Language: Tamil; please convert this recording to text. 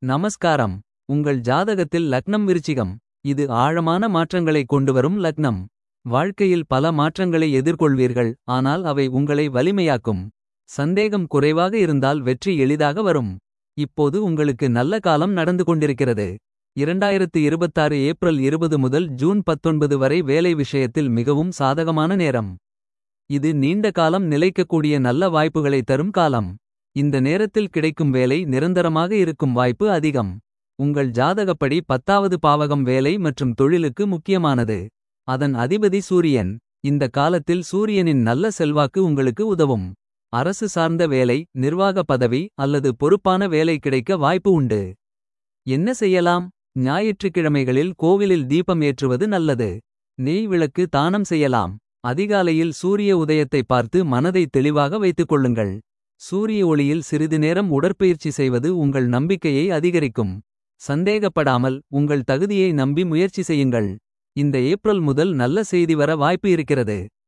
நமஸ்காரம் உங்கள் ஜாதகத்தில் லக்னம் விருச்சிகம் இது ஆழமான மாற்றங்களை கொண்டுவரும் லக்னம் வாழ்க்கையில் பல மாற்றங்களை எதிர்கொள்வீர்கள் ஆனால் அவை உங்களை வலிமையாக்கும் சந்தேகம் குறைவாக இருந்தால் வெற்றி எளிதாக வரும் இப்போது உங்களுக்கு நல்ல காலம் நடந்து கொண்டிருக்கிறது இரண்டாயிரத்து இருபத்தாறு ஏப்ரல் இருபது முதல் ஜூன் பத்தொன்பது வரை வேலை விஷயத்தில் மிகவும் சாதகமான நேரம் இது நீண்ட காலம் நிலைக்கக்கூடிய நல்ல வாய்ப்புகளை தரும் காலம் இந்த நேரத்தில் கிடைக்கும் வேலை நிரந்தரமாக இருக்கும் வாய்ப்பு அதிகம் உங்கள் ஜாதகப்படி பத்தாவது பாவகம் வேலை மற்றும் தொழிலுக்கு முக்கியமானது அதன் அதிபதி சூரியன் இந்த காலத்தில் சூரியனின் நல்ல செல்வாக்கு உங்களுக்கு உதவும் அரசு சார்ந்த வேலை நிர்வாக பதவி அல்லது பொறுப்பான வேலை கிடைக்க வாய்ப்பு உண்டு என்ன செய்யலாம் ஞாயிற்றுக்கிழமைகளில் கோவிலில் தீபம் ஏற்றுவது நல்லது நெய் விளக்கு தானம் செய்யலாம் அதிகாலையில் சூரிய உதயத்தை பார்த்து மனதை தெளிவாக வைத்துக் கொள்ளுங்கள் சூரிய ஒளியில் சிறிது நேரம் உடற்பயிற்சி செய்வது உங்கள் நம்பிக்கையை அதிகரிக்கும் சந்தேகப்படாமல் உங்கள் தகுதியை நம்பி முயற்சி செய்யுங்கள் இந்த ஏப்ரல் முதல் நல்ல செய்தி வர வாய்ப்பு இருக்கிறது